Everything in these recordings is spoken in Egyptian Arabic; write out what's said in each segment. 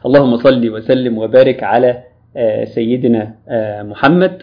اللهم صل وسلم وبارك على سيدنا محمد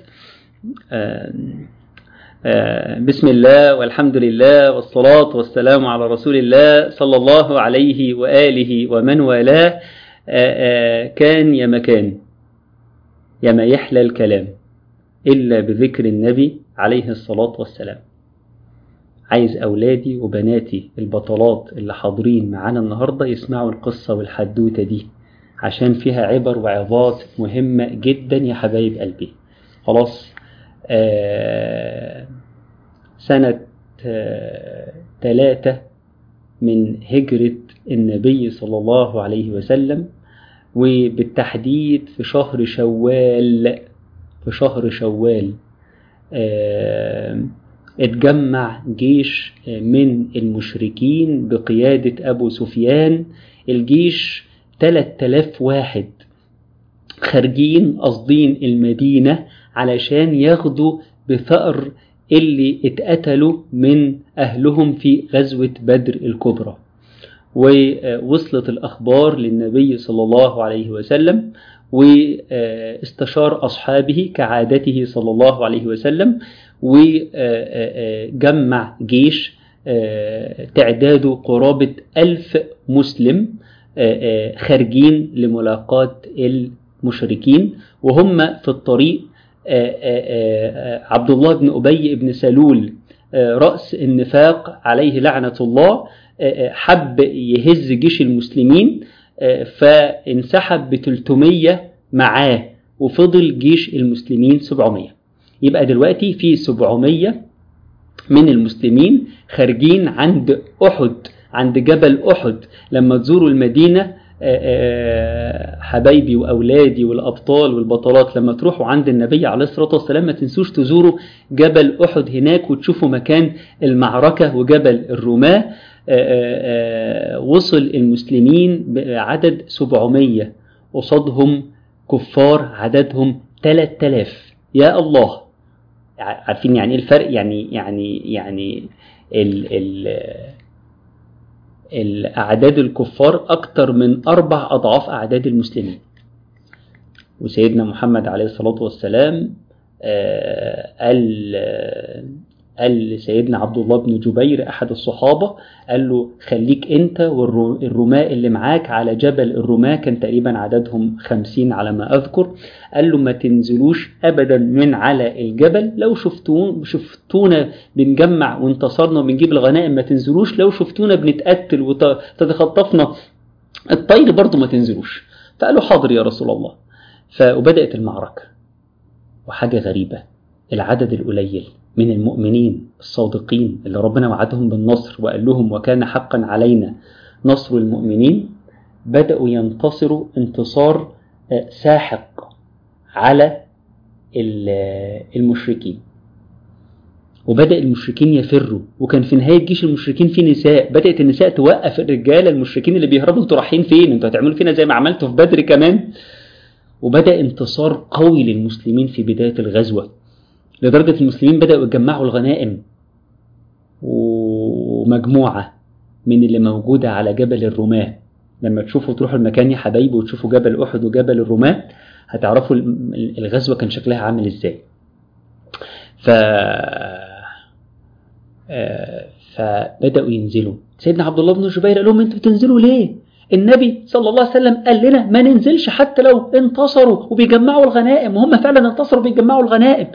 بسم الله والحمد لله والصلاة والسلام على رسول الله صلى الله عليه وآله ومن والاه كان يا مكان يا ما يحلى الكلام إلا بذكر النبي عليه الصلاة والسلام عايز أولادي وبناتي البطلات اللي حاضرين معانا النهاردة يسمعوا القصة والحدوتة دي عشان فيها عبر وعظات مهمة جدا يا حبايب قلبي خلاص آه سنة ثلاثة آه من هجرة النبي صلى الله عليه وسلم وبالتحديد في شهر شوال في شهر شوال آه اتجمع جيش من المشركين بقيادة أبو سفيان الجيش 3000 واحد خارجين قاصدين المدينة علشان ياخدوا بثأر اللي اتقتلوا من أهلهم في غزوة بدر الكبرى ووصلت الأخبار للنبي صلى الله عليه وسلم واستشار أصحابه كعادته صلى الله عليه وسلم وجمع جيش تعداده قرابة ألف مسلم خارجين لملاقاة المشركين وهم في الطريق عبد الله بن أبي بن سلول رأس النفاق عليه لعنة الله حب يهز جيش المسلمين فانسحب ب 300 معاه وفضل جيش المسلمين 700 يبقى دلوقتي في 700 من المسلمين خارجين عند أحد عند جبل أحد لما تزوروا المدينة حبايبي وأولادي والأبطال والبطلات لما تروحوا عند النبي عليه الصلاة والسلام ما تنسوش تزوروا جبل أحد هناك وتشوفوا مكان المعركة وجبل الرماة وصل المسلمين بعدد 700 قصادهم كفار عددهم 3000 يا الله عارفين يعني ايه الفرق يعني يعني يعني ال ال الأعداد الكفار أكتر من أربع أضعاف أعداد المسلمين وسيدنا محمد عليه الصلاة والسلام قال قال لسيدنا عبد الله بن جبير أحد الصحابة قال له خليك أنت والرماء اللي معاك على جبل الرماة كان تقريبا عددهم خمسين على ما أذكر قال له ما تنزلوش أبدا من على الجبل لو شفتون شفتونا بنجمع وانتصرنا وبنجيب الغنائم ما تنزلوش لو شفتونا بنتقتل وتتخطفنا الطير برضه ما تنزلوش فقالوا حاضر يا رسول الله فبدأت المعركة وحاجة غريبة العدد القليل من المؤمنين الصادقين اللي ربنا وعدهم بالنصر وقال لهم وكان حقا علينا نصر المؤمنين بدأوا ينتصروا انتصار ساحق على المشركين وبدأ المشركين يفروا وكان في نهاية جيش المشركين في نساء بدأت النساء توقف الرجالة المشركين اللي بيهربوا انتوا رايحين فين انتوا هتعملوا فينا زي ما عملتوا في بدر كمان وبدأ انتصار قوي للمسلمين في بداية الغزوة لدرجة المسلمين بدأوا يجمعوا الغنائم ومجموعة من اللي موجودة على جبل الرماة لما تشوفوا تروحوا المكان يا حبايبي وتشوفوا جبل أحد وجبل الرماة هتعرفوا الغزوة كان شكلها عامل ازاي ف فبدأوا ينزلوا سيدنا عبد الله بن الزبير قال لهم انتوا بتنزلوا ليه النبي صلى الله عليه وسلم قال لنا ما ننزلش حتى لو انتصروا وبيجمعوا الغنائم وهم فعلا انتصروا وبيجمعوا الغنائم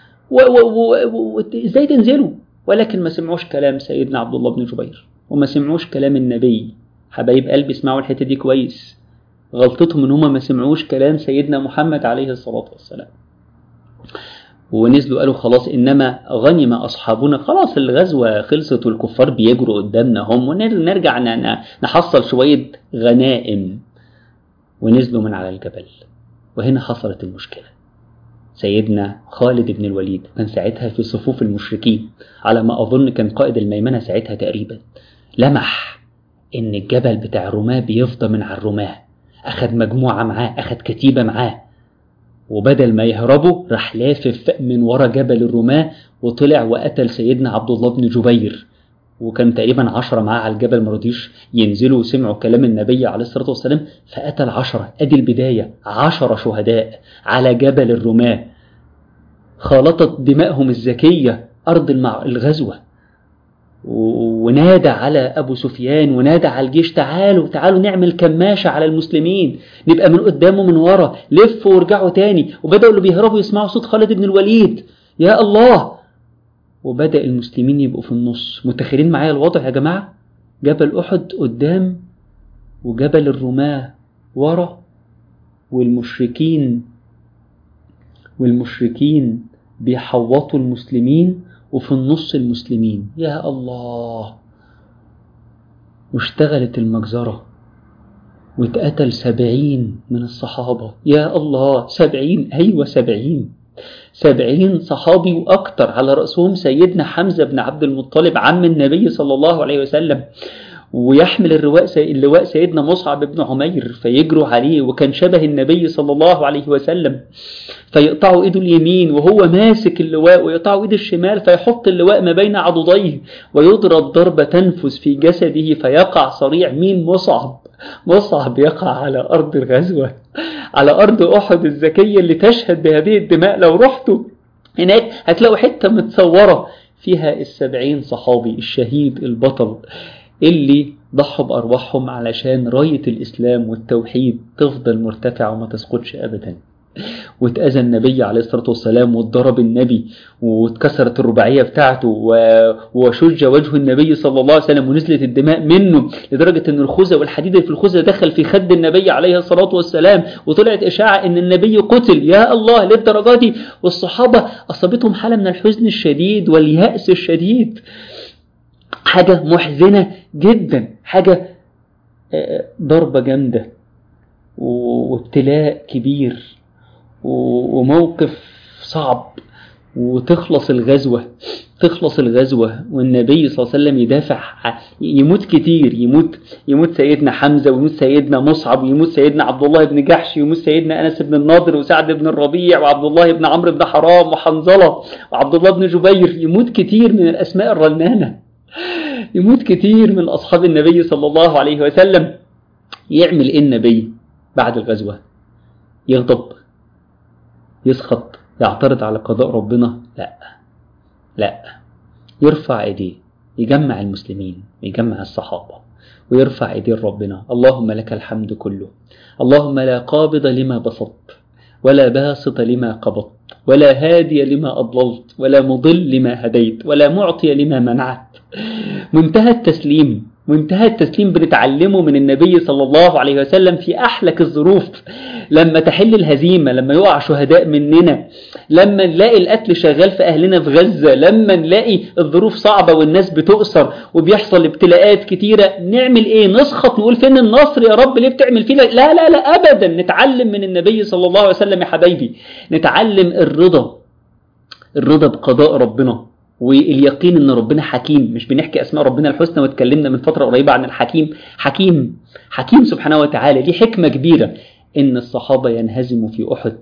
وازاي تنزلوا ولكن ما سمعوش كلام سيدنا عبد الله بن جبير وما سمعوش كلام النبي حبايب قلبي اسمعوا الحته دي كويس غلطتهم ان هم ما سمعوش كلام سيدنا محمد عليه الصلاه والسلام ونزلوا قالوا خلاص انما غنم اصحابنا خلاص الغزوه خلصت والكفار بيجروا قدامنا هم ونرجع نحصل شويه غنائم ونزلوا من على الجبل وهنا حصلت المشكله سيدنا خالد بن الوليد كان ساعتها في صفوف المشركين على ما أظن كان قائد الميمنة ساعتها تقريبا لمح إن الجبل بتاع الرماة بيفضى من على الرماة أخد مجموعة معاه أخد كتيبة معاه وبدل ما يهربوا راح لافف من ورا جبل الرماة وطلع وقتل سيدنا عبد الله بن جبير وكان تقريبا عشرة معاه على الجبل ما رضيش ينزلوا وسمعوا كلام النبي عليه الصلاة والسلام فقتل عشرة أدي البداية عشرة شهداء على جبل الرماة خالطت دمائهم الزكية أرض المع... الغزوة ونادى على أبو سفيان ونادى على الجيش تعالوا تعالوا نعمل كماشة على المسلمين نبقى من قدامه من ورا لفوا وارجعوا تاني وبدأوا اللي بيهربوا يسمعوا صوت خالد بن الوليد يا الله وبدأ المسلمين يبقوا في النص متخيلين معايا الوضع يا جماعة جبل أحد قدام وجبل الرماة ورا والمشركين والمشركين بيحوطوا المسلمين وفي النص المسلمين يا الله واشتغلت المجزرة واتقتل سبعين من الصحابة يا الله سبعين أيوة سبعين سبعين صحابي وأكتر على رأسهم سيدنا حمزة بن عبد المطلب عم النبي صلى الله عليه وسلم ويحمل الرواء سي... اللواء سيدنا مصعب بن عمير فيجروا عليه وكان شبه النبي صلى الله عليه وسلم فيقطعوا ايده اليمين وهو ماسك اللواء ويقطعوا ايده الشمال فيحط اللواء ما بين عضديه ويضرب ضربة تنفذ في جسده فيقع صريع مين مصعب مصعب يقع على أرض الغزوة على أرض أحد الزكية اللي تشهد بهذه الدماء لو رحتوا هناك هتلاقوا حتة متصورة فيها السبعين صحابي الشهيد البطل اللي ضحوا بأرواحهم علشان راية الإسلام والتوحيد تفضل مرتفعة وما تسقطش أبدا واتأذى النبي عليه الصلاة والسلام واتضرب النبي واتكسرت الرباعية بتاعته وشج وجه النبي صلى الله عليه وسلم ونزلت الدماء منه لدرجة ان الخوذة والحديد في الخوذة دخل في خد النبي عليه الصلاة والسلام وطلعت إشاعة ان النبي قتل يا الله للدرجة دي والصحابة أصابتهم حالة من الحزن الشديد واليأس الشديد حاجة محزنة جدا حاجة ضربة جامدة وابتلاء كبير وموقف صعب وتخلص الغزوة تخلص الغزوة والنبي صلى الله عليه وسلم يدافع يموت كتير يموت يموت سيدنا حمزة ويموت سيدنا مصعب ويموت سيدنا عبد الله بن جحش ويموت سيدنا أنس بن النضر وسعد بن الربيع وعبد الله بن عمرو بن حرام وحنظلة وعبد الله بن جبير يموت كتير من الأسماء الرنانة يموت كتير من أصحاب النبي صلى الله عليه وسلم يعمل إيه النبي بعد الغزوة يغضب يسخط يعترض على قضاء ربنا لا لا يرفع ايديه يجمع المسلمين يجمع الصحابة ويرفع ايديه ربنا اللهم لك الحمد كله اللهم لا قابض لما بسطت ولا باسط لما قبضت ولا هادي لما أضللت ولا مضل لما هديت ولا معطي لما منعت منتهى التسليم منتهى التسليم بنتعلمه من النبي صلى الله عليه وسلم في أحلك الظروف لما تحل الهزيمة لما يقع شهداء مننا لما نلاقي القتل شغال في أهلنا في غزة لما نلاقي الظروف صعبة والناس بتؤسر وبيحصل ابتلاءات كتيرة نعمل ايه نسخط نقول فين النصر يا رب ليه بتعمل فينا لا لا لا أبدا نتعلم من النبي صلى الله عليه وسلم يا حبايبي نتعلم الرضا الرضا بقضاء ربنا واليقين ان ربنا حكيم مش بنحكي اسماء ربنا الحسنى واتكلمنا من فتره قريبه عن الحكيم حكيم حكيم سبحانه وتعالى دي حكمه كبيره ان الصحابه ينهزموا في احد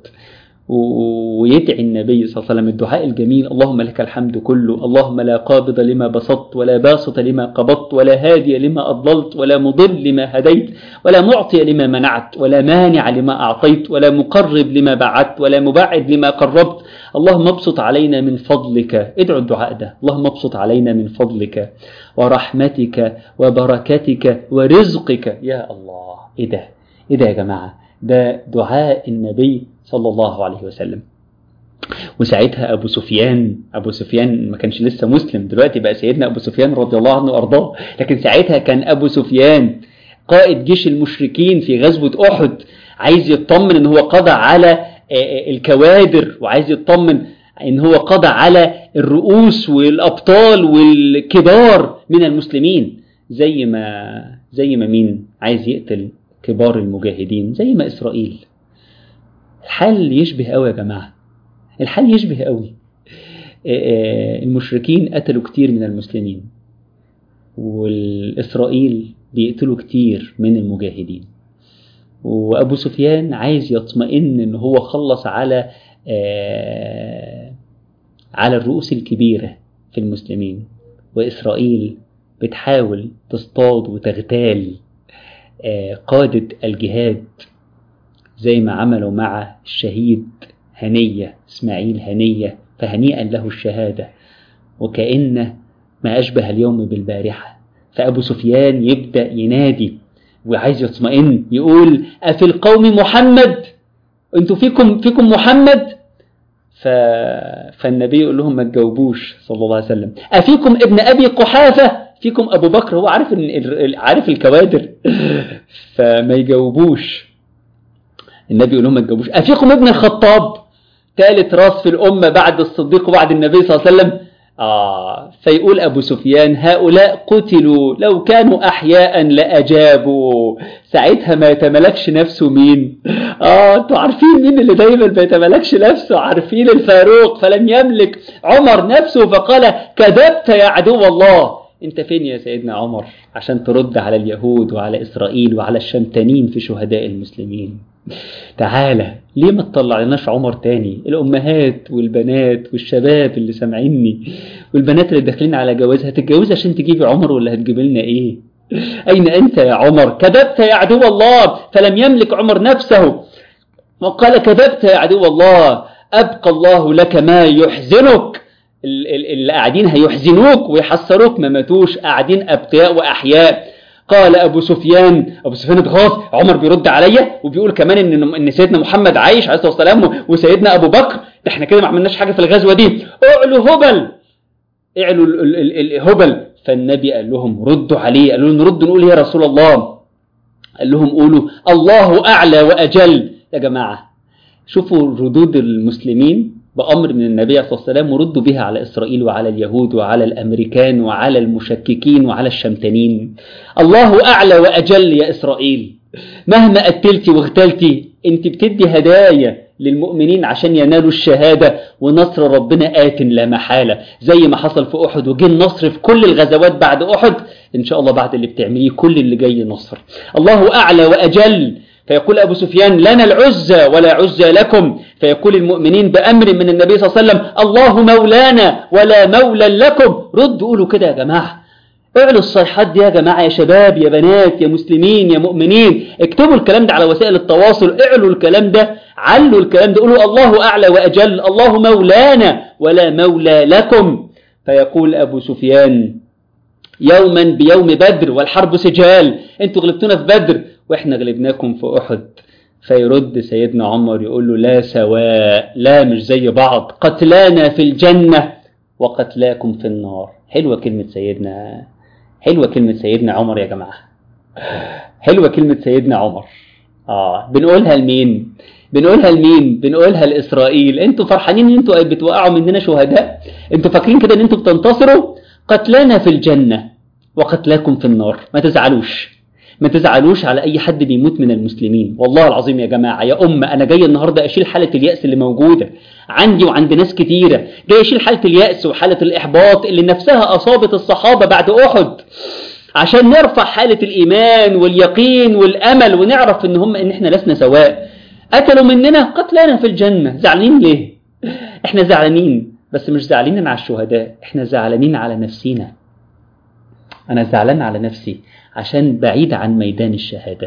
ويدعي النبي صلى الله عليه وسلم الدعاء الجميل اللهم لك الحمد كله اللهم لا قابض لما بسطت ولا باسط لما قبضت ولا هادي لما أضللت ولا مضل لما هديت ولا معطي لما منعت ولا مانع لما أعطيت ولا مقرب لما بعدت ولا مبعد لما قربت اللهم ابسط علينا من فضلك ادعوا الدعاء ده اللهم ابسط علينا من فضلك ورحمتك وبركتك ورزقك يا الله ايه ده ايه ده يا جماعه ده دعاء النبي صلى الله عليه وسلم وساعتها ابو سفيان ابو سفيان ما كانش لسه مسلم دلوقتي بقى سيدنا ابو سفيان رضي الله عنه وارضاه لكن ساعتها كان ابو سفيان قائد جيش المشركين في غزوه احد عايز يطمن ان هو قضى على الكوادر وعايز يطمن ان هو قضى على الرؤوس والابطال والكبار من المسلمين زي ما زي ما مين عايز يقتل كبار المجاهدين زي ما اسرائيل الحال يشبه قوي يا جماعه الحال يشبه قوي المشركين قتلوا كتير من المسلمين والاسرائيل بيقتلوا كتير من المجاهدين وابو سفيان عايز يطمئن ان هو خلص على على الرؤوس الكبيره في المسلمين واسرائيل بتحاول تصطاد وتغتال قادة الجهاد زي ما عملوا مع الشهيد هنية إسماعيل هنية فهنيئا له الشهادة وكأن ما أشبه اليوم بالبارحة فأبو سفيان يبدأ ينادي وعايز يطمئن يقول أفي القوم محمد أنتوا فيكم فيكم محمد ف... فالنبي يقول لهم ما تجاوبوش صلى الله عليه وسلم أفيكم ابن أبي قحافة فيكم أبو بكر هو عارف إن عارف الكوادر فما يجاوبوش النبي يقول لهم ما تجاوبوش أفيكم ابن الخطاب ثالث راس في الأمة بعد الصديق وبعد النبي صلى الله عليه وسلم آه فيقول أبو سفيان هؤلاء قتلوا لو كانوا أحياء لأجابوا ساعتها ما يتملكش نفسه مين آه أنتوا عارفين مين اللي دايما ما يتملكش نفسه عارفين الفاروق فلم يملك عمر نفسه فقال كذبت يا عدو الله أنت فين يا سيدنا عمر عشان ترد على اليهود وعلى إسرائيل وعلى الشمتانين في شهداء المسلمين تعالى ليه ما تطلعناش عمر تاني الامهات والبنات والشباب اللي سامعيني والبنات اللي داخلين على جواز هتتجوز عشان تجيبي عمر ولا هتجيب لنا ايه اين انت يا عمر كذبت يا عدو الله فلم يملك عمر نفسه وقال كذبت يا عدو الله ابقى الله لك ما يحزنك اللي قاعدين هيحزنوك ويحسروك ما ماتوش قاعدين ابقياء واحياء قال ابو سفيان ابو سفيان اتغاظ عمر بيرد عليا وبيقول كمان ان ان سيدنا محمد عايش عليه الصلاه والسلام وسيدنا ابو بكر ده احنا كده ما عملناش حاجه في الغزوه دي اعلوا هبل اعلوا الهبل فالنبي قال لهم ردوا عليه قالوا له نرد نقول يا رسول الله قال لهم قولوا الله اعلى واجل يا جماعه شوفوا ردود المسلمين بأمر من النبي صلى الله عليه وسلم وردوا بها على إسرائيل وعلى اليهود وعلى الأمريكان وعلى المشككين وعلى الشمتانين الله أعلى وأجل يا إسرائيل مهما قتلتي واغتلتي انت بتدي هدايا للمؤمنين عشان ينالوا الشهادة ونصر ربنا آت لا محالة زي ما حصل في أحد وجه النصر في كل الغزوات بعد أحد إن شاء الله بعد اللي بتعمليه كل اللي جاي نصر الله أعلى وأجل فيقول أبو سفيان لنا العزة ولا عزة لكم فيقول المؤمنين بأمر من النبي صلى الله عليه وسلم الله مولانا ولا مولى لكم ردوا قولوا كده يا جماعة اعلوا الصيحات دي يا جماعة يا شباب يا بنات يا مسلمين يا مؤمنين اكتبوا الكلام ده على وسائل التواصل اعلوا الكلام ده علوا الكلام ده قولوا الله أعلى وأجل الله مولانا ولا مولى لكم فيقول أبو سفيان يوما بيوم بدر والحرب سجال انتوا غلبتونا في بدر واحنا غلبناكم في احد فيرد سيدنا عمر يقول له لا سواء لا مش زي بعض قتلانا في الجنة وقتلاكم في النار حلوة كلمة سيدنا حلوة كلمة سيدنا عمر يا جماعة حلوة كلمة سيدنا عمر آه بنقولها لمين بنقولها لمين بنقولها لإسرائيل انتوا فرحانين ان انتوا بتوقعوا مننا شهداء انتوا فاكرين كده ان انتوا بتنتصروا قتلانا في الجنة وقتلاكم في النار ما تزعلوش ما تزعلوش على اي حد بيموت من المسلمين والله العظيم يا جماعه يا امه انا جاي النهارده اشيل حاله الياس اللي موجوده عندي وعند ناس كتيره جاي اشيل حاله الياس وحاله الاحباط اللي نفسها اصابت الصحابه بعد احد عشان نرفع حاله الايمان واليقين والامل ونعرف ان هم ان احنا لسنا سواء قتلوا مننا قتلانا في الجنه زعلانين ليه احنا زعلانين بس مش زعلانين على الشهداء احنا زعلانين على نفسينا انا زعلان على نفسي عشان بعيد عن ميدان الشهادة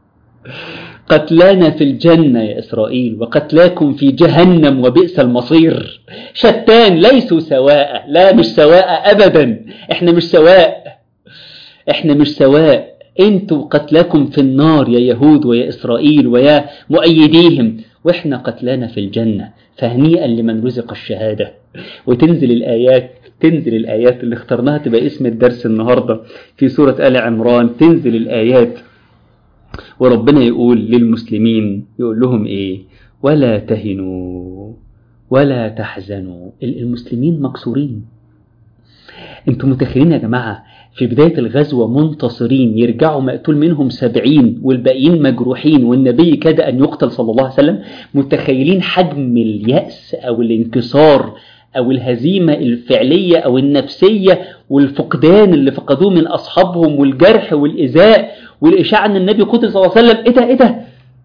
قتلانا في الجنة يا إسرائيل وقتلاكم في جهنم وبئس المصير شتان ليسوا سواء لا مش سواء أبدا احنا مش سواء احنا مش سواء انتوا قتلاكم في النار يا يهود ويا إسرائيل ويا مؤيديهم واحنا قتلانا في الجنة فهنيئا لمن رزق الشهادة وتنزل الآيات تنزل الآيات اللي اخترناها تبقى اسم الدرس النهاردة في سورة آل عمران تنزل الآيات وربنا يقول للمسلمين يقول لهم إيه ولا تهنوا ولا تحزنوا المسلمين مكسورين انتم متخيلين يا جماعة في بداية الغزوة منتصرين يرجعوا مقتول منهم سبعين والباقيين مجروحين والنبي كاد أن يقتل صلى الله عليه وسلم متخيلين حجم اليأس أو الانكسار أو الهزيمة الفعلية أو النفسية والفقدان اللي فقدوه من أصحابهم والجرح والإزاء والإشاعة أن النبي قتل صلى الله عليه وسلم إيه ده إيه ده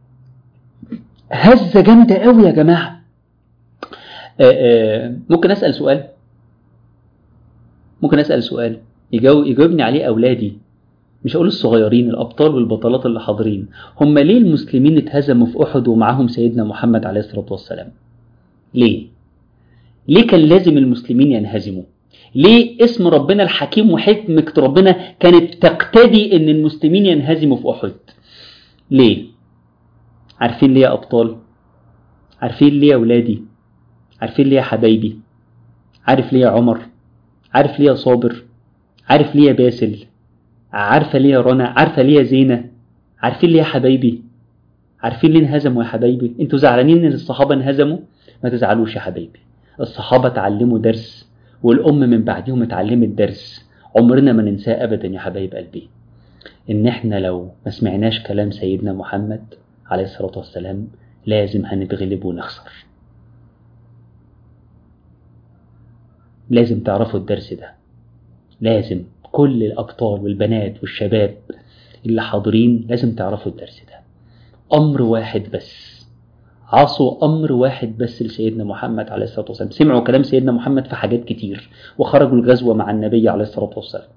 هزة جامدة قوي يا جماعة آآ آآ ممكن أسأل سؤال ممكن أسأل سؤال يجاوب يجاوبني عليه أولادي مش هقول الصغيرين الأبطال والبطلات اللي حاضرين هم ليه المسلمين اتهزموا في أحد ومعاهم سيدنا محمد عليه الصلاة والسلام ليه ليه كان لازم المسلمين ينهزموا ليه اسم ربنا الحكيم وحكمة ربنا كانت تقتدي ان المسلمين ينهزموا في احد ليه عارفين ليه يا ابطال عارفين ليه يا ولادي عارفين ليه يا حبايبي عارف ليه يا عمر عارف ليه يا صابر عارف ليه يا باسل عارفة ليه يا رنا عارفة ليه يا زينة عارفين ليه يا حبايبي عارفين ليه انهزموا يا حبايبي انتوا زعلانين ان الصحابة انهزموا ما تزعلوش يا حبايبي الصحابة اتعلموا درس والأم من بعدهم اتعلمت درس عمرنا ما ننساه أبدا يا حبايب قلبي إن إحنا لو ما سمعناش كلام سيدنا محمد عليه الصلاة والسلام لازم هنتغلب ونخسر لازم تعرفوا الدرس ده لازم كل الأبطال والبنات والشباب اللي حاضرين لازم تعرفوا الدرس ده أمر واحد بس عصوا أمر واحد بس لسيدنا محمد عليه الصلاة والسلام سمعوا كلام سيدنا محمد في حاجات كتير وخرجوا الغزوة مع النبي عليه الصلاة والسلام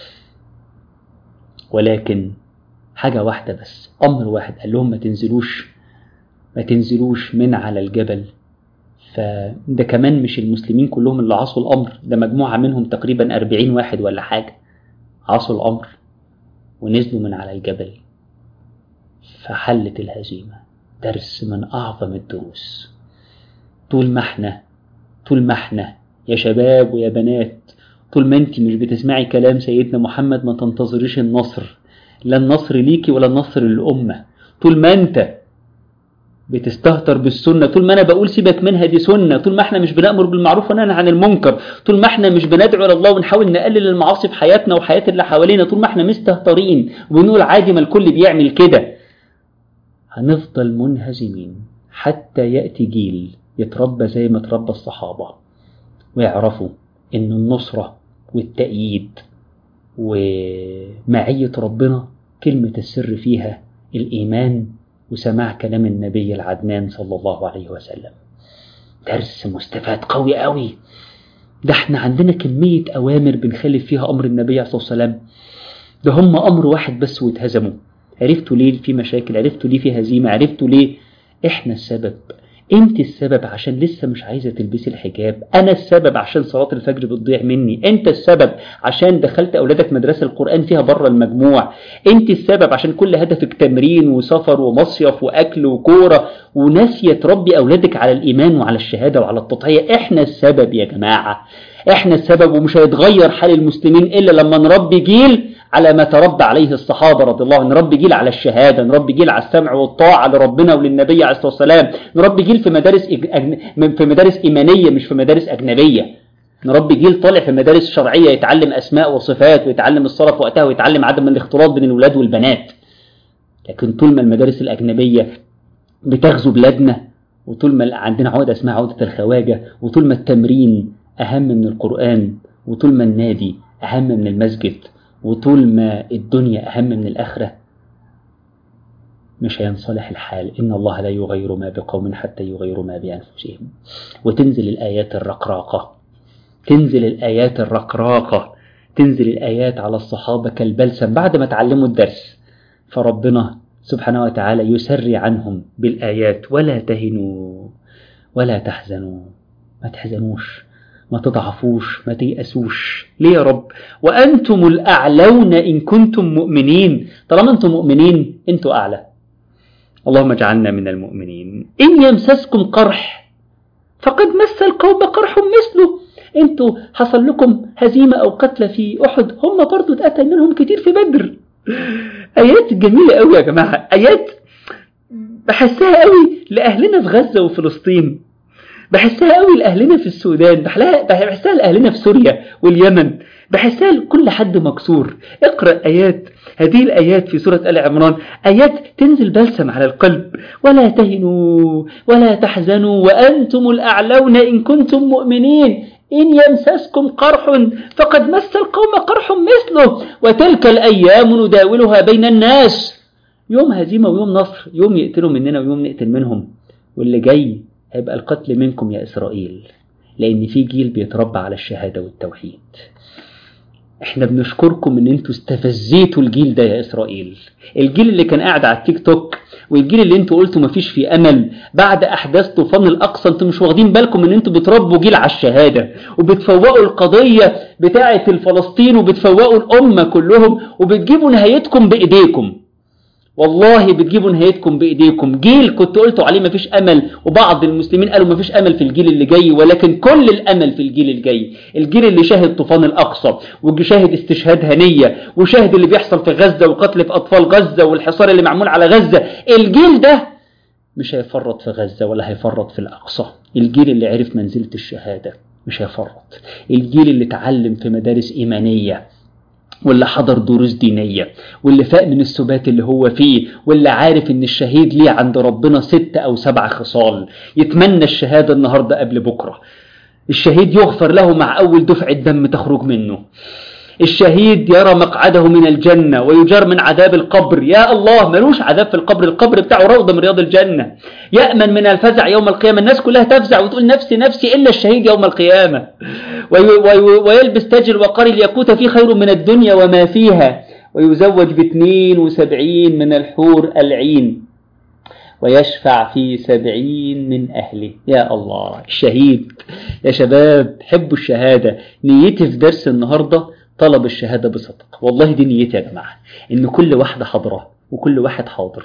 ولكن حاجة واحدة بس أمر واحد قال لهم ما تنزلوش ما تنزلوش من على الجبل فده كمان مش المسلمين كلهم اللي عصوا الأمر ده مجموعة منهم تقريبا أربعين واحد ولا حاجة عصوا الأمر ونزلوا من على الجبل فحلت الهزيمة درس من أعظم الدروس طول ما احنا طول ما احنا يا شباب ويا بنات طول ما انت مش بتسمعي كلام سيدنا محمد ما تنتظريش النصر لا النصر ليكي ولا النصر للأمة طول ما انت بتستهتر بالسنة طول ما أنا بقول سيبك منها دي سنة طول ما احنا مش بنأمر بالمعروف وننهى عن المنكر طول ما احنا مش بندعو إلى الله ونحاول نقلل المعاصي في حياتنا وحياة اللي حوالينا طول ما احنا مستهترين وبنقول عادي ما الكل بيعمل كده هنفضل منهزمين حتى يأتي جيل يتربى زي ما تربى الصحابة ويعرفوا إن النصرة والتأييد ومعية ربنا كلمة السر فيها الإيمان وسماع كلام النبي العدنان صلى الله عليه وسلم درس مستفاد قوي قوي ده احنا عندنا كمية أوامر بنخالف فيها أمر النبي عليه الصلاة والسلام ده هم أمر واحد بس واتهزموا عرفتوا ليه في مشاكل عرفتوا ليه في هزيمة عرفتوا ليه احنا السبب انت السبب عشان لسه مش عايزة تلبسي الحجاب انا السبب عشان صلاة الفجر بتضيع مني انت السبب عشان دخلت اولادك مدرسة القرآن فيها بره المجموع انت السبب عشان كل هدفك تمرين وسفر ومصيف واكل وكورة وناسية تربي اولادك على الايمان وعلى الشهادة وعلى التضحية احنا السبب يا جماعة احنا السبب ومش هيتغير حال المسلمين الا لما نربي جيل على ما تربى عليه الصحابة رضي الله عنهم نربي جيل على الشهادة نربي جيل على السمع والطاعة لربنا وللنبي عليه الصلاة والسلام نربي جيل في مدارس أجن... في مدارس إيمانية مش في مدارس أجنبية نربي جيل طالع في مدارس شرعية يتعلم أسماء وصفات ويتعلم الصلاة في وقتها ويتعلم عدم الاختلاط بين الولاد والبنات لكن طول ما المدارس الأجنبية بتغزو بلادنا وطول ما عندنا عودة اسمها عودة الخواجة وطول ما التمرين أهم من القرآن وطول ما النادي أهم من المسجد وطول ما الدنيا أهم من الآخرة مش هينصلح الحال إن الله لا يغير ما بقوم حتى يغيروا ما بأنفسهم وتنزل الآيات الرقراقة تنزل الآيات الرقراقة تنزل الآيات على الصحابة كالبلسم بعد ما تعلموا الدرس فربنا سبحانه وتعالى يسري عنهم بالآيات ولا تهنوا ولا تحزنوا ما تحزنوش ما تضعفوش ما تيأسوش ليه يا رب وأنتم الأعلون إن كنتم مؤمنين طالما أنتم مؤمنين أنتم أعلى اللهم اجعلنا من المؤمنين إن يمسسكم قرح فقد مس القوم قرح مثله انتوا حصل لكم هزيمة أو قتل في أحد هم برضو اتقتل منهم كتير في بدر آيات جميلة قوي يا جماعة آيات بحسها قوي لأهلنا في غزة وفلسطين بحسها قوي لأهلنا في السودان بحسها لأهلنا في سوريا واليمن بحسها لكل حد مكسور اقرأ آيات هذه الآيات في سورة آل عمران آيات تنزل بلسم على القلب ولا تهنوا ولا تحزنوا وأنتم الأعلون إن كنتم مؤمنين إن يمسسكم قرح فقد مس القوم قرح مثله وتلك الأيام نداولها بين الناس يوم هزيمة ويوم نصر يوم يقتلوا مننا ويوم نقتل منهم واللي جاي هيبقى القتل منكم يا إسرائيل لأن في جيل بيتربى على الشهادة والتوحيد احنا بنشكركم ان انتوا استفزيتوا الجيل ده يا اسرائيل الجيل اللي كان قاعد على التيك توك والجيل اللي انتوا قلتوا مفيش فيه امل بعد احداث طوفان الاقصى انتوا مش واخدين بالكم ان انتوا بتربوا جيل على الشهاده وبتفوقوا القضيه بتاعه الفلسطين وبتفوقوا الامه كلهم وبتجيبوا نهايتكم بايديكم والله بتجيبوا نهايتكم بايديكم جيل كنت قلتوا عليه مفيش امل وبعض المسلمين قالوا مفيش امل في الجيل اللي جاي ولكن كل الامل في الجيل الجاي الجيل اللي شاهد طوفان الاقصى وشاهد استشهاد هنيه وشاهد اللي بيحصل في غزه وقتل في اطفال غزه والحصار اللي معمول على غزه الجيل ده مش هيفرط في غزه ولا هيفرط في الاقصى الجيل اللي عرف منزله الشهاده مش هيفرط الجيل اللي اتعلم في مدارس ايمانيه واللي حضر دروس دينية واللي فاق من السبات اللي هو فيه واللي عارف ان الشهيد ليه عند ربنا ست او سبع خصال يتمنى الشهادة النهاردة قبل بكرة الشهيد يغفر له مع اول دفعة دم تخرج منه الشهيد يرى مقعده من الجنة ويجار من عذاب القبر يا الله ملوش عذاب في القبر القبر بتاعه روضة من رياض الجنة يأمن من الفزع يوم القيامة الناس كلها تفزع وتقول نفسي نفسي إلا الشهيد يوم القيامة ويلبس تاج الوقار الياقوت فيه خير من الدنيا وما فيها ويزوج باثنين وسبعين من الحور العين ويشفع في سبعين من أهله يا الله الشهيد يا شباب حبوا الشهادة نيتي في درس النهاردة طلب الشهادة بصدق والله دي نيتي يا جماعة إن كل واحدة حاضرة وكل واحد حاضر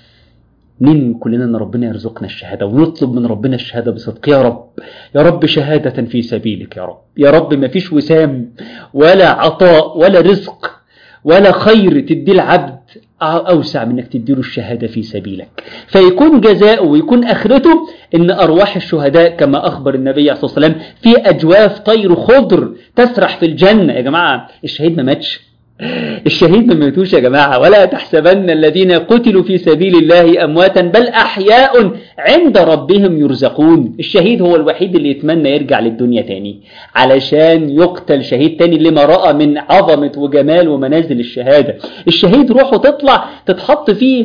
ننوي كلنا ان ربنا يرزقنا الشهاده ونطلب من ربنا الشهاده بصدق يا رب يا رب شهاده في سبيلك يا رب يا رب ما فيش وسام ولا عطاء ولا رزق ولا خير تدي العبد أوسع من أنك تديله الشهادة في سبيلك فيكون جزاؤه ويكون آخرته أن أرواح الشهداء كما أخبر النبي عليه الصلاة والسلام في أجواف طير خضر تسرح في الجنة يا جماعة الشهيد ما ماتش الشهيد ما ماتوش يا جماعة ولا تحسبن الذين قتلوا في سبيل الله أمواتا بل أحياء عند ربهم يرزقون الشهيد هو الوحيد اللي يتمنى يرجع للدنيا تاني علشان يقتل شهيد تاني لما رأى من عظمة وجمال ومنازل الشهادة الشهيد روحه تطلع تتحط فيه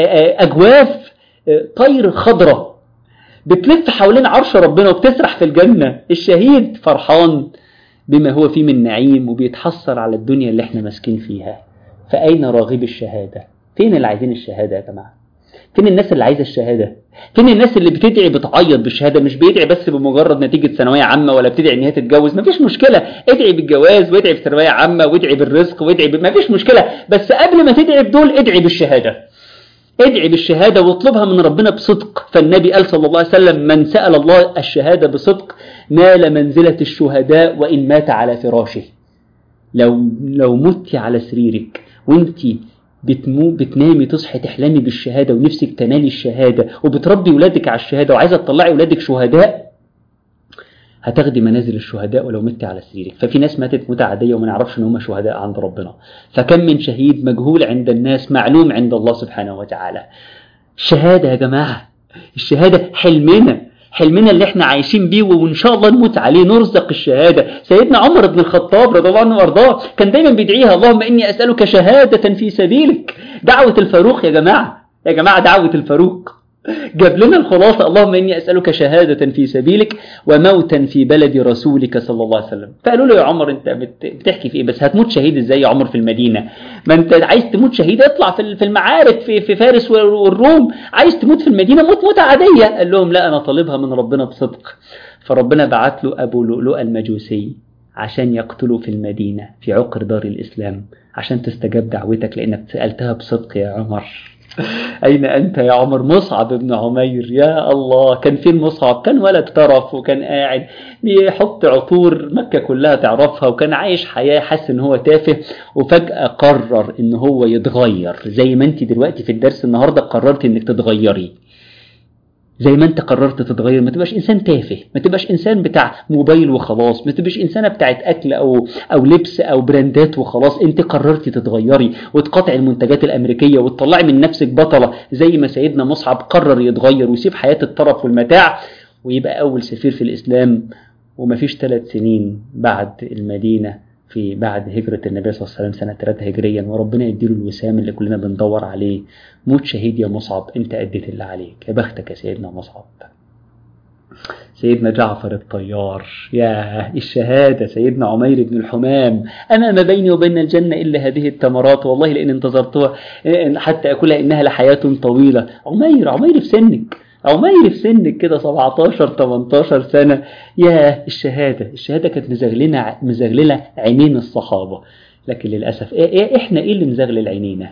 أجواف طير خضرة بتلف حوالين عرش ربنا وبتسرح في الجنة الشهيد فرحان بما هو فيه من نعيم وبيتحسر على الدنيا اللي احنا ماسكين فيها فأين راغب الشهادة فين اللي عايزين الشهادة يا جماعة فين الناس اللي عايزة الشهادة فين الناس اللي بتدعي بتعيط بالشهادة مش بيدعي بس بمجرد نتيجة ثانوية عامة ولا بتدعي ان هي تتجوز مفيش مشكلة ادعي بالجواز وادعي بثانوية عامة وادعي بالرزق وادعي ب... مفيش مشكلة بس قبل ما تدعي بدول ادعي بالشهادة ادعي بالشهادة واطلبها من ربنا بصدق فالنبي قال صلى الله عليه وسلم من سأل الله الشهادة بصدق نال منزلة الشهداء وإن مات على فراشه لو لو مت على سريرك وانت بتمو بتنامي تصحي تحلمي بالشهادة ونفسك تنالي الشهادة وبتربي ولادك على الشهادة وعايزة تطلعي ولادك شهداء هتاخدي منازل الشهداء ولو مت على سريرك ففي ناس ماتت موتة عادية وما نعرفش ان هم شهداء عند ربنا فكم من شهيد مجهول عند الناس معلوم عند الله سبحانه وتعالى الشهادة يا جماعة الشهادة حلمنا حلمنا اللي احنا عايشين بيه وان شاء الله نموت عليه نرزق الشهاده سيدنا عمر بن الخطاب رضي الله عنه وارضاه كان دايما بيدعيها اللهم اني اسالك شهاده في سبيلك دعوه الفاروق يا جماعه يا جماعه دعوه الفاروق جاب لنا الخلاصة اللهم إني أسألك شهادة في سبيلك وموتا في بلد رسولك صلى الله عليه وسلم فقالوا له يا عمر أنت بتحكي في إيه بس هتموت شهيد إزاي يا عمر في المدينة ما أنت عايز تموت شهيد اطلع في المعارك في, في فارس والروم عايز تموت في المدينة موت موتة عادية قال لهم لا أنا طالبها من ربنا بصدق فربنا بعت له أبو لؤلؤ المجوسي عشان يقتلوا في المدينة في عقر دار الإسلام عشان تستجاب دعوتك لأنك سألتها بصدق يا عمر أين أنت يا عمر مصعب بن عمير يا الله كان فين مصعب كان ولد طرف وكان قاعد بيحط عطور مكة كلها تعرفها وكان عايش حياة حاسس ان هو تافه وفجأة قرر ان هو يتغير زي ما انت دلوقتي في الدرس النهاردة قررت انك تتغيري زي ما انت قررت تتغير ما تبقاش انسان تافه ما تبقاش انسان بتاع موبايل وخلاص ما تبقاش انسانه بتاعت اكل او او لبس او براندات وخلاص انت قررتي تتغيري وتقاطعي المنتجات الامريكيه وتطلعي من نفسك بطله زي ما سيدنا مصعب قرر يتغير ويسيب حياه الطرف والمتاع ويبقى اول سفير في الاسلام ومفيش ثلاث سنين بعد المدينه في بعد هجرة النبي صلى الله عليه وسلم سنة 3 هجريا وربنا يديله الوسام اللي كلنا بندور عليه موت شهيد يا مصعب انت أديت اللي عليك يا بختك يا سيدنا مصعب سيدنا جعفر الطيار يا الشهادة سيدنا عمير بن الحمام أما ما بيني وبين الجنة إلا هذه التمرات والله لأن انتظرتها حتى أكلها إنها لحياة طويلة عمير عمير في سنك عمير في سنك كده 17 18 سنة يا الشهادة الشهادة كانت مزغلنا مزغللة عينين الصحابة لكن للأسف إيه إيه إحنا إيه اللي مزغلل عينينا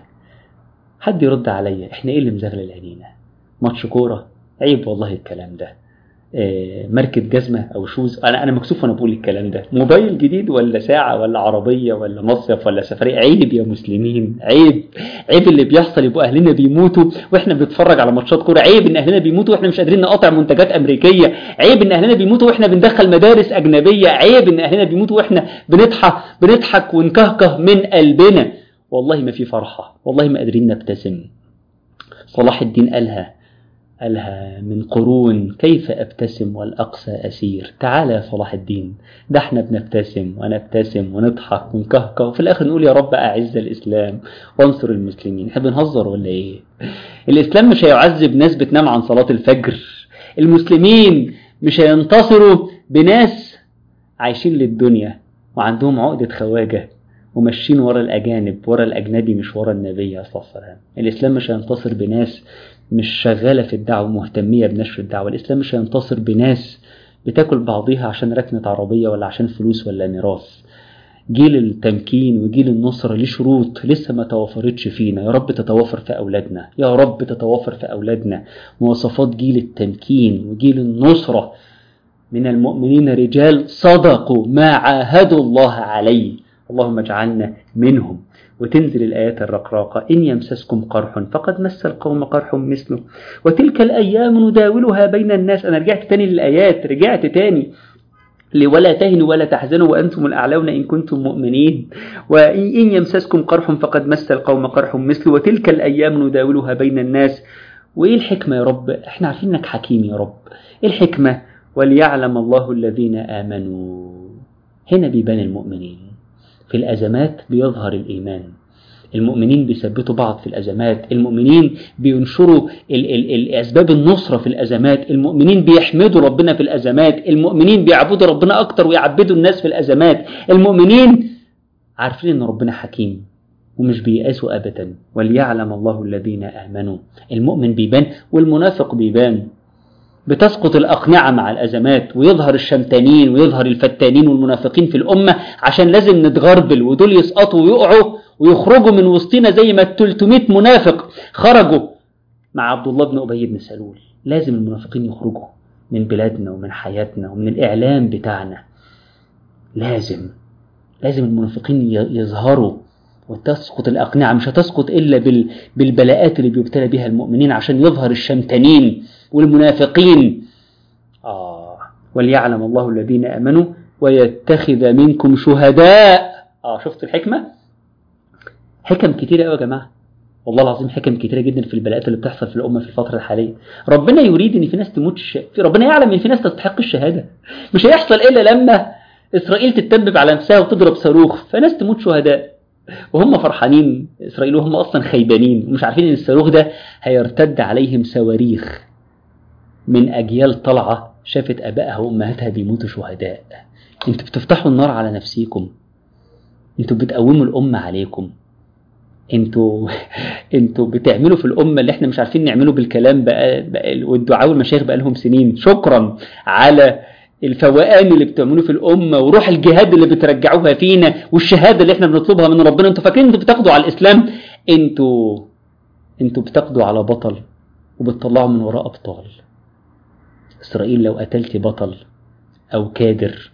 حد يرد عليا إحنا إيه اللي مزغلل عينينا ماتش كورة عيب والله الكلام ده ماركة جزمة أو شوز أنا أنا مكسوف وأنا بقول الكلام ده موبايل جديد ولا ساعة ولا عربية ولا مصيف ولا سفرية عيب يا مسلمين عيب عيب اللي بيحصل يبقوا أهلنا بيموتوا وإحنا بنتفرج على ماتشات كورة عيب إن أهلنا بيموتوا وإحنا مش قادرين نقاطع منتجات أمريكية عيب إن أهلنا بيموتوا وإحنا بندخل مدارس أجنبية عيب إن أهلنا بيموتوا وإحنا بنضحك بنضحك ونكهكه من قلبنا والله ما في فرحة والله ما قادرين نبتسم صلاح الدين قالها قالها من قرون كيف أبتسم والأقسى أسير تعالى يا صلاح الدين ده احنا بنبتسم ونبتسم ونضحك ونكهكه وفي الآخر نقول يا رب أعز الإسلام وانصر المسلمين احنا بنهزر ولا إيه الإسلام مش هيعذب ناس بتنام عن صلاة الفجر المسلمين مش هينتصروا بناس عايشين للدنيا وعندهم عقدة خواجة وماشيين ورا الأجانب ورا الأجنبي مش ورا النبي صلى الله عليه وسلم الإسلام مش هينتصر بناس مش شغالة في الدعوة مهتمية بنشر الدعوة الإسلام مش هينتصر بناس بتاكل بعضيها عشان ركنة عربية ولا عشان فلوس ولا ميراث جيل التمكين وجيل النصرة ليه شروط لسه ما توافرتش فينا يا رب تتوافر في أولادنا يا رب تتوافر في أولادنا مواصفات جيل التمكين وجيل النصرة من المؤمنين رجال صدقوا ما عاهدوا الله عليه اللهم اجعلنا منهم وتنزل الآيات الرقراقة إن يمسسكم قرح فقد مس القوم قرح مثله وتلك الأيام نداولها بين الناس أنا رجعت تاني للآيات رجعت تاني ولا تهنوا ولا تحزنوا وأنتم الأعلون إن كنتم مؤمنين وإن يمسسكم قرح فقد مس القوم قرح مثله وتلك الأيام نداولها بين الناس وإيه الحكمة يا رب إحنا عارفين إنك حكيم يا رب إيه الحكمة وليعلم الله الذين آمنوا هنا بيبان المؤمنين في الأزمات بيظهر الإيمان المؤمنين بيثبتوا بعض في الأزمات المؤمنين بينشروا ال ال ال أسباب النصرة في الأزمات المؤمنين بيحمدوا ربنا في الأزمات المؤمنين بيعبدوا ربنا أكتر ويعبدوا الناس في الأزمات المؤمنين عارفين أن ربنا حكيم ومش بييأسوا أبدا وليعلم الله الذين آمنوا المؤمن بيبان والمنافق بيبان بتسقط الأقنعة مع الأزمات ويظهر الشمتانين ويظهر الفتانين والمنافقين في الأمة عشان لازم نتغربل ودول يسقطوا ويقعوا ويخرجوا من وسطنا زي ما 300 منافق خرجوا مع عبد الله بن أبي بن سلول لازم المنافقين يخرجوا من بلادنا ومن حياتنا ومن الإعلام بتاعنا لازم لازم المنافقين يظهروا وتسقط الأقنعة مش هتسقط إلا بال... بالبلاءات اللي بيبتلى بها المؤمنين عشان يظهر الشمتانين والمنافقين آه وليعلم الله الذين آمنوا ويتخذ منكم شهداء آه شفت الحكمة حكم كتيرة قوي يا جماعة والله العظيم حكم كتيرة جدا في البلاءات اللي بتحصل في الأمة في الفترة الحالية ربنا يريد إن في ناس تموت الش... ربنا يعلم إن في ناس تستحق الشهادة مش هيحصل إلا لما إسرائيل تتبب على نفسها وتضرب صاروخ فناس تموت شهداء وهم فرحانين إسرائيل وهم أصلا خيبانين ومش عارفين إن الصاروخ ده هيرتد عليهم صواريخ من أجيال طالعة شافت أبائها وأمهاتها بيموتوا شهداء انتوا بتفتحوا النار على نفسيكم انتوا بتقوموا الأمة عليكم انتوا انتوا بتعملوا في الأمة اللي احنا مش عارفين نعمله بالكلام بقى, بقى والدعاء والمشايخ بقى لهم سنين شكرا على الفوقان اللي بتعملوه في الأمة وروح الجهاد اللي بترجعوها فينا والشهادة اللي احنا بنطلبها من ربنا انتوا فاكرين انتوا بتاخدوا على الإسلام انتوا انتوا بتاخدوا على بطل وبتطلعوا من وراء أبطال إسرائيل لو قتلت بطل أو كادر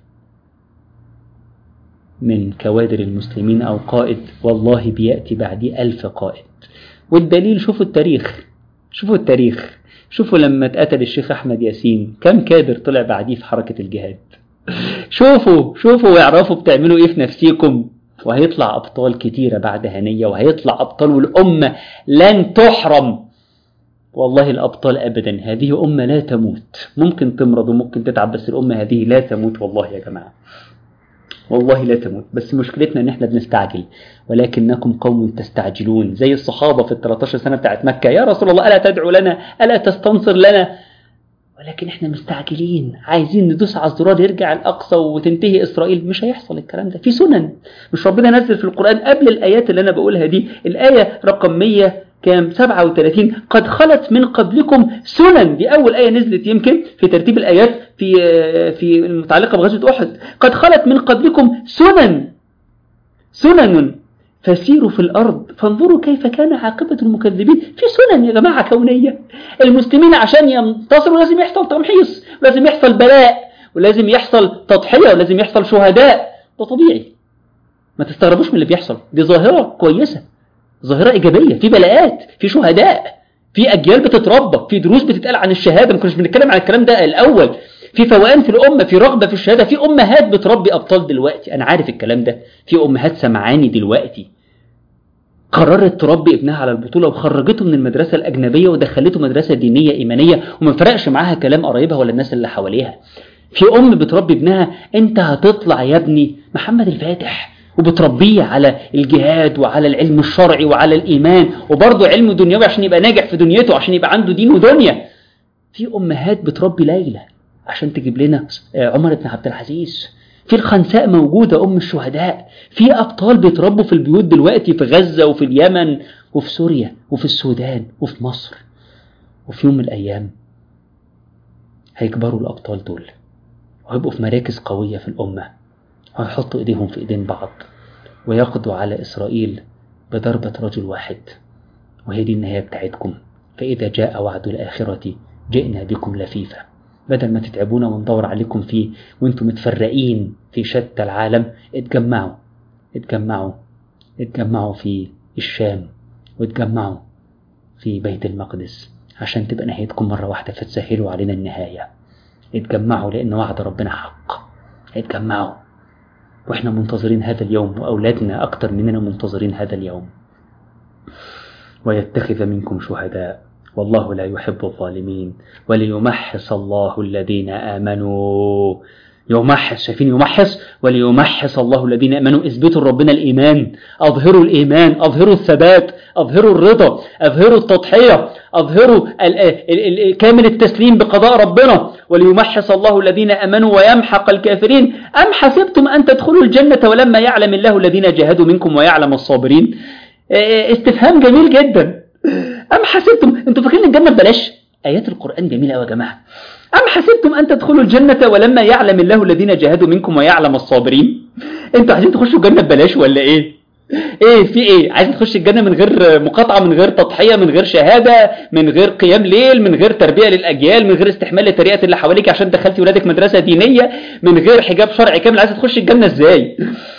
من كوادر المسلمين أو قائد والله بيأتي بعديه ألف قائد والدليل شوفوا التاريخ شوفوا التاريخ شوفوا لما اتقتل الشيخ أحمد ياسين كم كادر طلع بعديه في حركة الجهاد شوفوا شوفوا واعرفوا بتعملوا ايه في نفسيكم وهيطلع أبطال كتيرة بعد هنية وهيطلع أبطال والأمة لن تحرم والله الأبطال أبدا هذه أمة لا تموت ممكن تمرض وممكن تتعب بس الأمة هذه لا تموت والله يا جماعة والله لا تموت بس مشكلتنا ان احنا بنستعجل ولكنكم قوم تستعجلون زي الصحابة في ال 13 سنة بتاعت مكة يا رسول الله ألا تدعو لنا ألا تستنصر لنا ولكن احنا مستعجلين عايزين ندوس على الزرار يرجع الأقصى وتنتهي إسرائيل مش هيحصل الكلام ده في سنن مش ربنا نزل في القرآن قبل الآيات اللي أنا بقولها دي الآية رقم 100 كام 37 قد خلت من قبلكم سنن دي أول آية نزلت يمكن في ترتيب الآيات في في المتعلقة بغزوة أحد قد خلت من قبلكم سنن سنن فسيروا في الأرض فانظروا كيف كان عاقبة المكذبين في سنن يا جماعة كونية المسلمين عشان ينتصروا لازم يحصل تمحيص ولازم يحصل بلاء ولازم يحصل تضحية ولازم يحصل شهداء ده طبيعي ما تستغربوش من اللي بيحصل دي ظاهرة كويسة ظاهرة إيجابية في بلاءات في شهداء في أجيال بتتربى في دروس بتتقال عن الشهادة ما كناش بنتكلم عن الكلام ده الأول في فوقان في الأمة في رغبة في الشهادة في أمهات بتربي أبطال دلوقتي أنا عارف الكلام ده في أمهات سمعاني دلوقتي قررت تربي ابنها على البطولة وخرجته من المدرسة الأجنبية ودخلته مدرسة دينية إيمانية وما فرقش معاها كلام قرايبها ولا الناس اللي حواليها في أم بتربي ابنها أنت هتطلع يا ابني محمد الفاتح وبتربيه على الجهاد وعلى العلم الشرعي وعلى الإيمان وبرضه علم دنيوي عشان يبقى ناجح في دنيته عشان يبقى عنده دين ودنيا في أمهات بتربي ليلى عشان تجيب لنا عمر بن عبد العزيز في الخنساء موجودة أم الشهداء في أبطال بيتربوا في البيوت دلوقتي في غزة وفي اليمن وفي سوريا وفي السودان وفي مصر وفي يوم من الأيام هيكبروا الأبطال دول وهيبقوا في مراكز قوية في الأمة وهيحطوا إيديهم في إيدين بعض ويقضوا على إسرائيل بضربة رجل واحد وهي دي النهاية بتاعتكم فإذا جاء وعد الآخرة جئنا بكم لفيفا بدل ما تتعبونا وندور عليكم فيه وانتم متفرقين في شتى العالم اتجمعوا اتجمعوا اتجمعوا في الشام واتجمعوا في بيت المقدس عشان تبقى نهايتكم مرة واحدة فتسهلوا علينا النهاية اتجمعوا لأن وعد ربنا حق اتجمعوا واحنا منتظرين هذا اليوم وأولادنا أكتر مننا منتظرين هذا اليوم ويتخذ منكم شهداء والله لا يحب الظالمين وليمحص الله الذين آمنوا يمحص شايفين يمحص وليمحص الله الذين آمنوا اثبتوا ربنا الإيمان أظهروا الإيمان أظهروا الثبات أظهروا الرضا أظهروا التضحية أظهروا ال ال ال كامل التسليم بقضاء ربنا وليمحص الله الذين آمنوا ويمحق الكافرين أم حسبتم أن تدخلوا الجنة ولما يعلم الله الذين جاهدوا منكم ويعلم الصابرين استفهام جميل جدا أم حسبتم أنتوا فاكرين الجنة ببلاش آيات القرآن جميلة أوي يا جماعة أم حسبتم أن تدخلوا الجنة ولما يعلم الله الذين جاهدوا منكم ويعلم الصابرين أنتوا عايزين تخشوا الجنة ببلاش ولا إيه ايه في ايه عايز تخش الجنة من غير مقاطعة من غير تضحية من غير شهادة من غير قيام ليل من غير تربية للأجيال من غير استحمال للطريقة اللي حواليك عشان دخلتي ولادك مدرسة دينية من غير حجاب شرعي كامل عايز تخش الجنة ازاي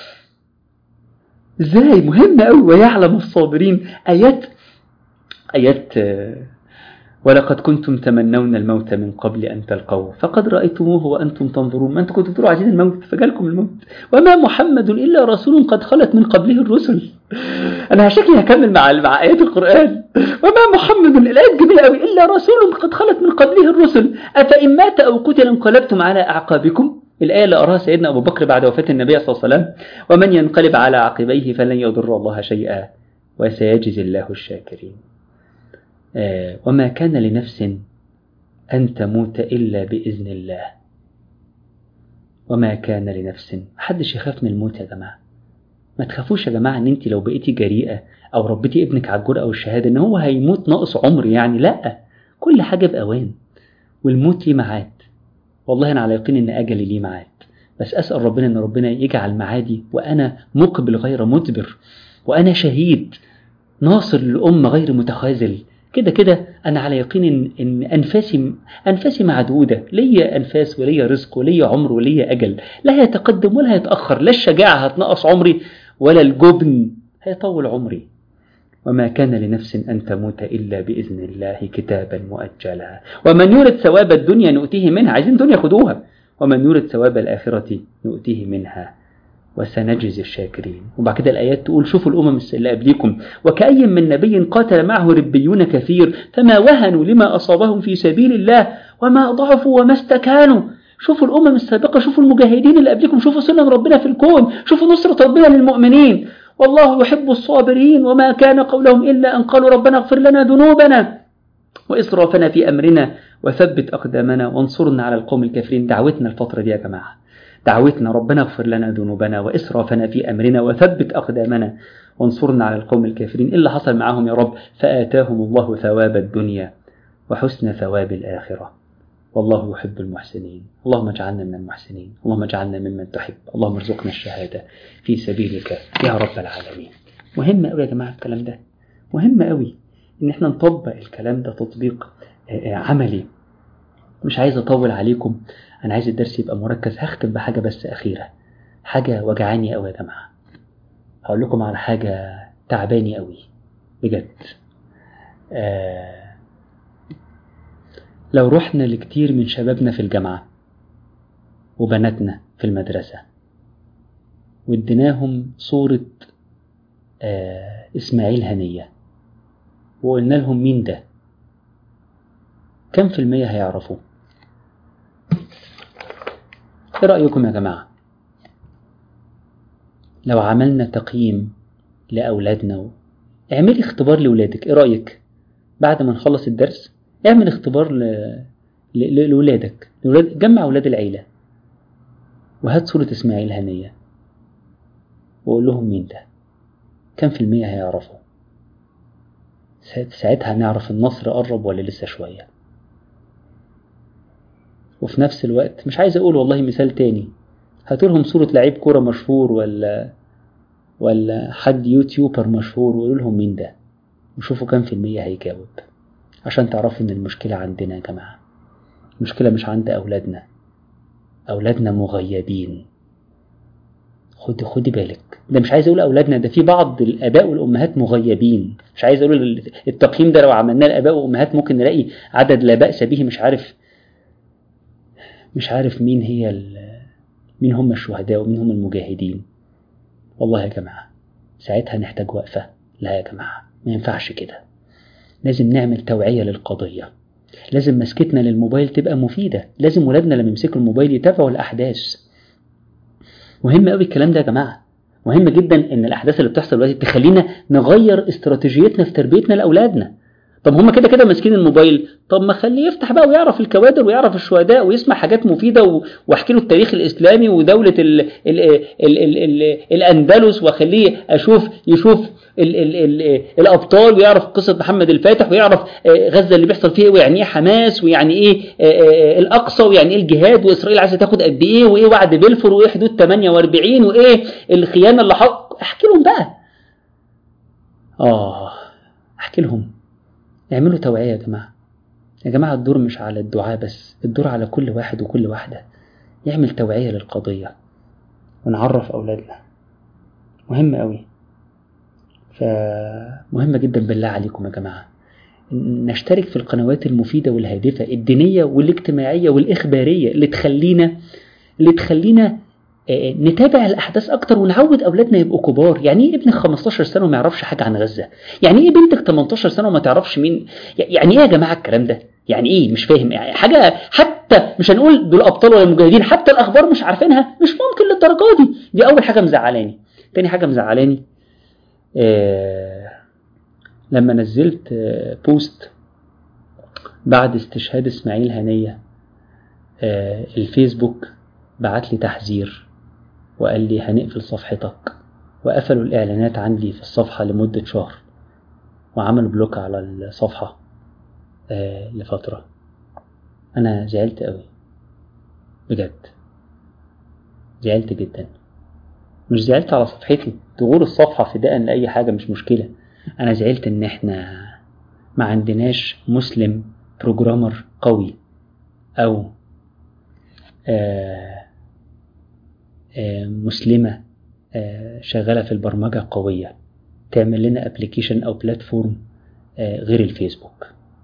ازاي مهم قوي ويعلم الصابرين آيات آيات ولقد كنتم تمنون الموت من قبل أن تلقوه فقد رأيتموه وأنتم تنظرون ما أنتم كنتم تقولوا عايزين الموت فجالكم الموت وما محمد إلا رسول قد خلت من قبله الرسل أنا شكلي هكمل مع مع آيات القرآن وما محمد الآيات جميلة قوي إلا رسول قد خلت من قبله الرسل أفإن مات أو قتل انقلبتم على أعقابكم الآية اللي قراها سيدنا أبو بكر بعد وفاة النبي صلى الله عليه وسلم ومن ينقلب على عقبيه فلن يضر الله شيئا وسيجزي الله الشاكرين آه وما كان لنفس أن تموت إلا بإذن الله وما كان لنفس محدش يخاف من الموت يا جماعة ما تخافوش يا جماعة ان انت لو بقيتي جريئة او ربيتي ابنك على الجرأة والشهادة ان هو هيموت ناقص عمر يعني لا كل حاجة بأوان والموت ليه ميعاد والله انا على يقين ان اجلي ليه ميعاد بس اسأل ربنا ان ربنا يجعل معادي وانا مقبل غير مدبر وانا شهيد ناصر للأمة غير متخاذل كده كده أنا على يقين إن, إن أنفاسي أنفاسي معدودة ليا أنفاس وليا رزق وليا عمر وليا أجل لا هيتقدم ولا هيتأخر لا الشجاعة هتنقص عمري ولا الجبن هيطول عمري وما كان لنفس أن تموت إلا بإذن الله كتابا مؤجلا ومن يرد ثواب الدنيا نؤتيه منها عايزين دنيا خدوها ومن يرد ثواب الآخرة نؤتيه منها وسنجزي الشاكرين وبعد كده الآيات تقول شوفوا الأمم اللي قبليكم وكأي من نبي قاتل معه ربيون كثير فما وهنوا لما أصابهم في سبيل الله وما ضعفوا وما استكانوا شوفوا الأمم السابقة شوفوا المجاهدين اللي قبلكم شوفوا سنن ربنا في الكون شوفوا نصرة ربنا للمؤمنين والله يحب الصابرين وما كان قولهم إلا أن قالوا ربنا اغفر لنا ذنوبنا وإسرافنا في أمرنا وثبت أقدامنا وانصرنا على القوم الكافرين دعوتنا الفترة دي يا جماعة دعوتنا ربنا اغفر لنا ذنوبنا وإسرافنا في أمرنا وثبت أقدامنا وانصرنا على القوم الكافرين إيه اللي حصل معاهم يا رب فآتاهم الله ثواب الدنيا وحسن ثواب الآخرة والله يحب المحسنين اللهم اجعلنا من المحسنين اللهم اجعلنا ممن تحب اللهم ارزقنا الشهادة في سبيلك يا رب العالمين مهم قوي يا جماعة الكلام ده مهم قوي ان احنا نطبق الكلام ده تطبيق عملي مش عايز اطول عليكم انا عايز الدرس يبقى مركز هختم بحاجة بس اخيرة حاجة وجعاني قوي يا جماعة هقول لكم على حاجة تعباني قوي بجد آه لو رحنا لكتير من شبابنا في الجامعة وبناتنا في المدرسة واديناهم صورة آه إسماعيل هنية وقلنا لهم مين ده كم في المية هيعرفوا ايه رأيكم يا جماعة لو عملنا تقييم لأولادنا و... اعملي اختبار لأولادك ايه رأيك بعد ما نخلص الدرس اعمل اختبار ل... ل... لولادك لولاد... جمع أولاد العيلة وهات صورة إسماعيل هنية وقول لهم مين ده كم في المية هيعرفوا ساعتها هنعرف النصر قرب ولا لسه شوية وفي نفس الوقت مش عايز أقول والله مثال تاني هاتولهم صورة لعيب كورة مشهور ولا ولا حد يوتيوبر مشهور وقولوا لهم مين ده وشوفوا كم في المية هيجاوب عشان تعرفوا ان المشكلة عندنا يا جماعة المشكلة مش عند أولادنا أولادنا مغيبين خدي خدي بالك ده مش عايز اقول اولادنا ده في بعض الاباء والامهات مغيبين مش عايز اقول التقييم ده لو عملناه لاباء وامهات ممكن نلاقي عدد لا باس به مش عارف مش عارف مين هي مين هم الشهداء ومين هم المجاهدين والله يا جماعه ساعتها نحتاج وقفه لا يا جماعه ما ينفعش كده لازم نعمل توعيه للقضيه لازم مسكتنا للموبايل تبقى مفيده لازم ولادنا لما يمسكوا الموبايل يتابعوا الاحداث مهم قوي الكلام ده يا جماعه مهم جدا ان الاحداث اللي بتحصل دلوقتي تخلينا نغير استراتيجيتنا في تربيتنا لاولادنا طب هما كده كده ماسكين الموبايل طب ما خليه يفتح بقى ويعرف الكوادر ويعرف الشهداء ويسمع حاجات مفيده واحكي له التاريخ الاسلامي ودوله ال ال ال ال ال الاندلس واخليه اشوف يشوف ال ال ال الابطال ويعرف قصه محمد الفاتح ويعرف غزه اللي بيحصل فيها ويعني ايه حماس ويعني ايه الاقصى ويعني ايه الجهاد واسرائيل عايزه تاخد قد ايه وايه وعد بلفور وايه حدود 48 وايه الخيانه اللي حق احكي لهم بقى اه احكي لهم اعملوا توعيه يا جماعه يا جماعه الدور مش على الدعاء بس الدور على كل واحد وكل واحده يعمل توعيه للقضيه ونعرف اولادنا مهم قوي فمهمة جدا بالله عليكم يا جماعة نشترك في القنوات المفيدة والهادفة الدينية والاجتماعية والإخبارية اللي تخلينا اللي تخلينا نتابع الأحداث أكتر ونعود أولادنا يبقوا كبار يعني إيه ابنك 15 سنة وما يعرفش حاجة عن غزة يعني إيه بنتك 18 سنة وما تعرفش مين يعني إيه يا جماعة الكلام ده يعني إيه مش فاهم يعني حاجة حتى مش هنقول دول أبطال ولا مجاهدين حتى الأخبار مش عارفينها مش ممكن للدرجة دي دي أول حاجة مزعلاني تاني حاجة مزعلاني آه لما نزلت آه بوست بعد استشهاد اسماعيل هنية آه الفيسبوك بعت لي تحذير وقال لي هنقفل صفحتك وقفلوا الإعلانات عندي في الصفحة لمدة شهر وعملوا بلوك على الصفحة لفترة أنا زعلت قوي بجد زعلت جدا مش زعلت على صفحتي تغور الصفحة فداء لأي حاجة مش مشكلة أنا زعلت إن إحنا ما عندناش مسلم بروجرامر قوي أو آآ آآ مسلمة آآ شغالة في البرمجة قوية تعمل لنا ابلكيشن أو بلاتفورم غير الفيسبوك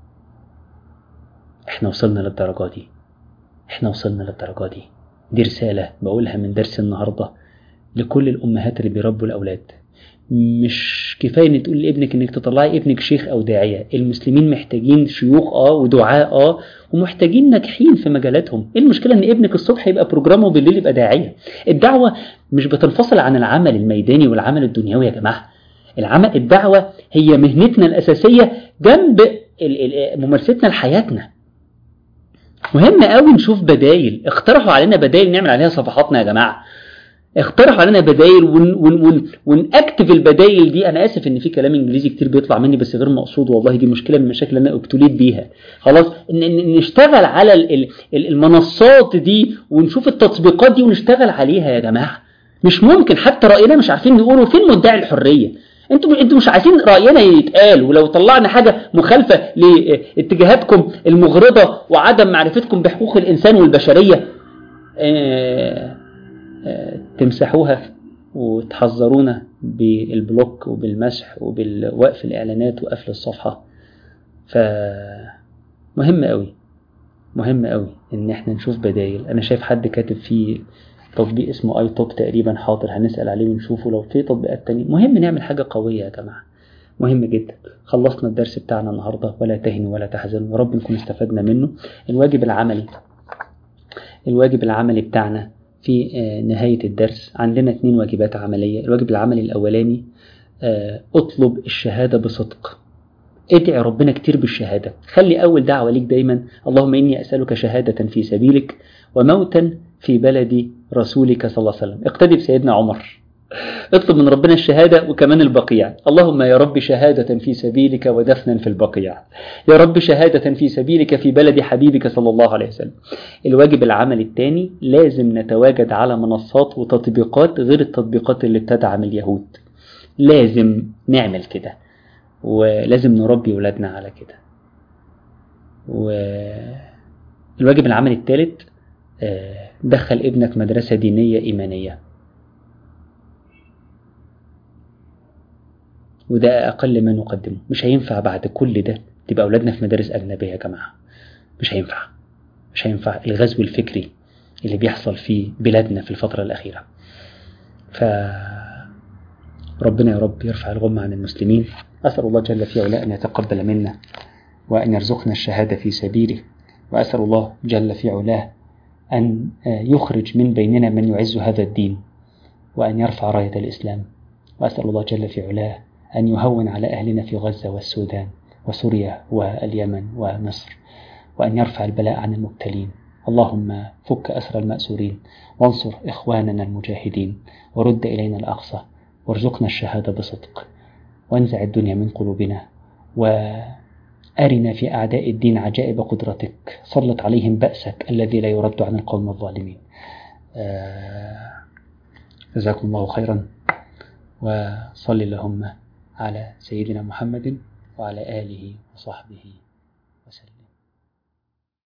إحنا وصلنا للدرجة دي إحنا وصلنا للدرجة دي دي رسالة بقولها من درس النهارده لكل الامهات اللي بيربوا الاولاد مش كفايه ان تقول لابنك انك تطلعي ابنك شيخ او داعيه المسلمين محتاجين شيوخ اه ودعاء اه ومحتاجين ناجحين في مجالاتهم ايه المشكله ان ابنك الصبح يبقى بروجرام وبالليل يبقى داعيه الدعوه مش بتنفصل عن العمل الميداني والعمل الدنيوي يا جماعه العمل الدعوه هي مهنتنا الاساسيه جنب ممارستنا لحياتنا مهم قوي نشوف بدايل اقترحوا علينا بدايل نعمل عليها صفحاتنا يا جماعه اقترحوا علينا بدايل ون ون ون ونأكتف البدايل دي انا اسف ان في كلام انجليزي كتير بيطلع مني بس غير مقصود والله دي مشكله من المشاكل اللي انا ابتليت بيها خلاص ان إن نشتغل على المنصات دي ونشوف التطبيقات دي ونشتغل عليها يا جماعه مش ممكن حتى راينا مش عارفين نقوله فين مدعي الحريه انتوا انتوا مش عايزين راينا يتقال ولو طلعنا حاجه مخالفه لاتجاهاتكم المغرضه وعدم معرفتكم بحقوق الانسان والبشريه اه اه تمسحوها وتحذرونا بالبلوك وبالمسح وبالوقف الاعلانات وقفل الصفحه ف مهم قوي مهم قوي ان احنا نشوف بدايل انا شايف حد كاتب فيه تطبيق اسمه اي توب تقريبا حاضر هنسأل عليه ونشوفه لو في تطبيقات تانية مهم نعمل حاجة قوية يا جماعة مهم جدا خلصنا الدرس بتاعنا النهاردة ولا تهنوا ولا تحزنوا يا رب نكون استفدنا منه الواجب العملي الواجب العملي بتاعنا في نهاية الدرس عندنا اتنين واجبات عملية الواجب العملي الأولاني اطلب الشهادة بصدق ادعي ربنا كتير بالشهادة خلي أول دعوة ليك دايما اللهم إني أسألك شهادة في سبيلك وموتا في بلد رسولك صلى الله عليه وسلم اقتدي بسيدنا عمر اطلب من ربنا الشهادة وكمان البقيع اللهم يا رب شهادة في سبيلك ودفنا في البقيع يا رب شهادة في سبيلك في بلد حبيبك صلى الله عليه وسلم الواجب العمل الثاني لازم نتواجد على منصات وتطبيقات غير التطبيقات اللي بتدعم اليهود لازم نعمل كده ولازم نربي ولادنا على كده والواجب العمل الثالث دخل ابنك مدرسة دينية إيمانية وده أقل ما نقدمه مش هينفع بعد كل ده تبقى أولادنا في مدارس أجنبية يا جماعة مش هينفع مش هينفع الغزو الفكري اللي بيحصل في بلادنا في الفترة الأخيرة ف ربنا يا رب يرفع الغمة عن المسلمين أسأل الله جل في علاه أن يتقبل منا وأن يرزقنا الشهادة في سبيله وأسأل الله جل في علاه أن يخرج من بيننا من يعز هذا الدين وأن يرفع راية الإسلام وأسأل الله جل في علاه أن يهون على أهلنا في غزة والسودان وسوريا واليمن ومصر وأن يرفع البلاء عن المبتلين اللهم فك أسر المأسورين وانصر إخواننا المجاهدين ورد إلينا الأقصى وارزقنا الشهادة بصدق وانزع الدنيا من قلوبنا وأرنا في أعداء الدين عجائب قدرتك سلط عليهم بأسك الذي لا يرد عن القوم الظالمين جزاكم الله خيرا وصل اللهم على سيدنا محمد وعلى آله وصحبه